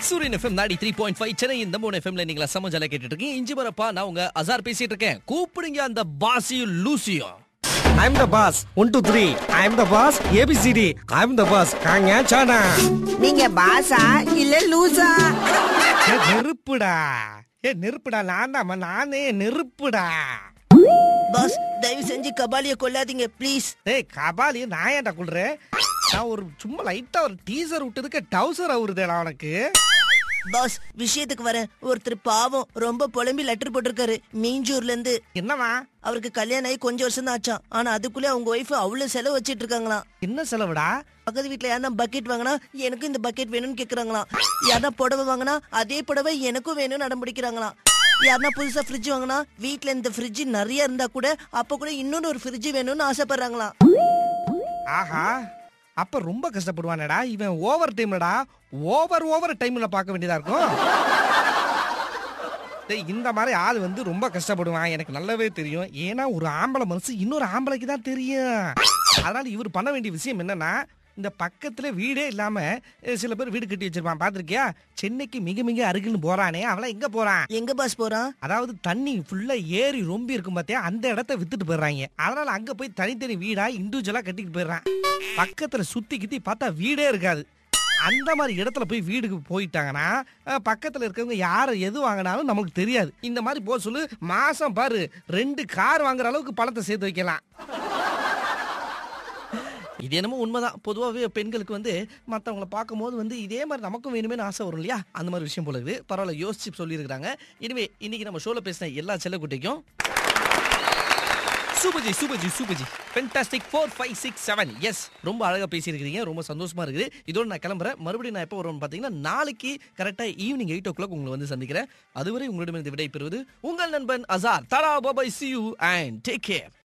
சூரியன் எஃப்எம் நாடி three point five Chennai இந்த மூணு எஃப்எம்ல நீங்களா சமஜால கேட்டுட்டு இருக்கீங்க இஞ்சி மரப்பா நான் உங்க அசார் பேசிட்டு இருக்கேன் கூப்பிடுங்க அந்த பாசியும் லூசியும் I'm the boss. One, two, three. I'm the boss. ABCD. I'm the boss. காங்க சானா நீங்க பாசா இல்ல லூசா ஏ நெருப்புடா ஏ நெருப்புடா நான் தான் நானே நெருப்புடா பாஸ் தயவு செஞ்சு கபாலிய கொல்லாதீங்க ப்ளீஸ் டேய் கபாலி நான் ஏன்டா குள்றேன் நான் ஒரு சும்மா லைட்டா ஒரு டீசர் விட்டதுக்கு டவுசர் ஆகுறதேடா உனக்கு பாஸ் விஷயத்துக்கு வரேன் ஒருத்தர் பாவம் ரொம்ப புலம்பி லெட்டர் போட்டிருக்காரு மீஞ்சூர்ல இருந்து என்னவா அவருக்கு கல்யாணம் ஆகி கொஞ்சம் வருஷம் தான் ஆச்சாம் ஆனா அதுக்குள்ளே அவங்க ஒய்ஃப் அவ்வளவு செலவு வச்சிட்டு இருக்காங்களாம் என்ன செலவுடா பக்கத்து வீட்டுல யாரா பக்கெட் வாங்கினா எனக்கும் இந்த பக்கெட் வேணும்னு கேக்குறாங்களாம் யாரா புடவை வாங்கினா அதே புடவை எனக்கும் வேணும்னு அடம் பிடிக்கிறாங்களாம் யாருன்னா புதுசா ஃப்ரிட்ஜ் வாங்கினா வீட்ல இந்த ஃப்ரிட்ஜ் நிறைய இருந்தா கூட அப்ப கூட இன்னொன்னு ஒரு ஃப்ரிட்ஜ் வேணும்னு ஆசைப்படுறாங்களாம் ஆஹா அப்ப ரொம்ப கஷ்டப்படுவானடா இவன் ஓவர் டைம்லடா ஓவர் ஓவர் டைம்ல பார்க்க வேண்டியதா இருக்கும் டேய், இந்த மாதிரி ஆள் வந்து ரொம்ப கஷ்டப்படுவான் எனக்கு நல்லாவே தெரியும் ஏன்னா ஒரு ஆம்பளை மனசு இன்னொரு ஆம்பளைக்கு தான் தெரியும் அதனால இவர் பண்ண வேண்டிய விஷயம் என்னன்னா இந்த பக்கத்துல வீடே இல்லாம அஹ், சில பேர் வீடு கட்டி வச்சிருப்பான் பாத்திருக்கியா சென்னைக்கு மிக மிக அருகில்னு போறானே அவன் எங்க போறான் எங்க பாஸ் போறான் அதாவது தண்ணி ஃபுல்லா ஏறி ரொம்பி இருக்கும் பார்த்தியா அந்த இடத்த வித்துட்டு போயிடுறாங்க அதனால அங்க போய் தனித்தனி வீடா இண்டிவிஜுவலா கட்டிட்டு போயிடுறான் பக்கத்துல சுத்தி கித்தி பார்த்தா வீடே இருக்காது அந்த மாதிரி இடத்துல போய் வீடுக்கு போயிட்டாங்கன்னா அஹ், பக்கத்துல இருக்கவங்க யாரை எது வாங்கினாலும் நமக்கு தெரியாது இந்த மாதிரி போக சொல்லு மாசம் பாரு ரெண்டு கார் வாங்குற அளவுக்கு பணத்தை சேர்த்து வைக்கலாம் இது என்னமோ உண்மைதான் பொதுவாகவே பெண்களுக்கு வந்து மற்றவங்கள பார்க்கும்போது வந்து இதே மாதிரி நமக்கும் வேணுமேனு ஆசை வரும் இல்லையா அந்த மாதிரி விஷயம் போல இருக்குது பரவாயில்ல யோசிச்சு சொல்லியிருக்காங்க இனிமே இன்னைக்கு நம்ம ஷோல பேசின எல்லா செல்லக்குட்டிக்கும் சூப்பர்ஜி சூப்பர்ஜி சூப்பர்ஜி fantastic four five six seven எஸ் ரொம்ப அழகாக பேசியிருக்கிறீங்க ரொம்ப சந்தோஷமா இருக்குது இதோட நான் கிளம்புறேன் மறுபடியும் நான் எப்போ வருவேன் பார்த்தீங்கன்னா நாளைக்கு கரெக்டாக ஈவினிங் எயிட் ஓ கிளாக் உங்களை வந்து சந்திக்கிறேன் அதுவரை உங்களிடமிருந்து விடை பெறுவது உங்கள் நண்பன் அசார் தரா பாபாய் see you and take care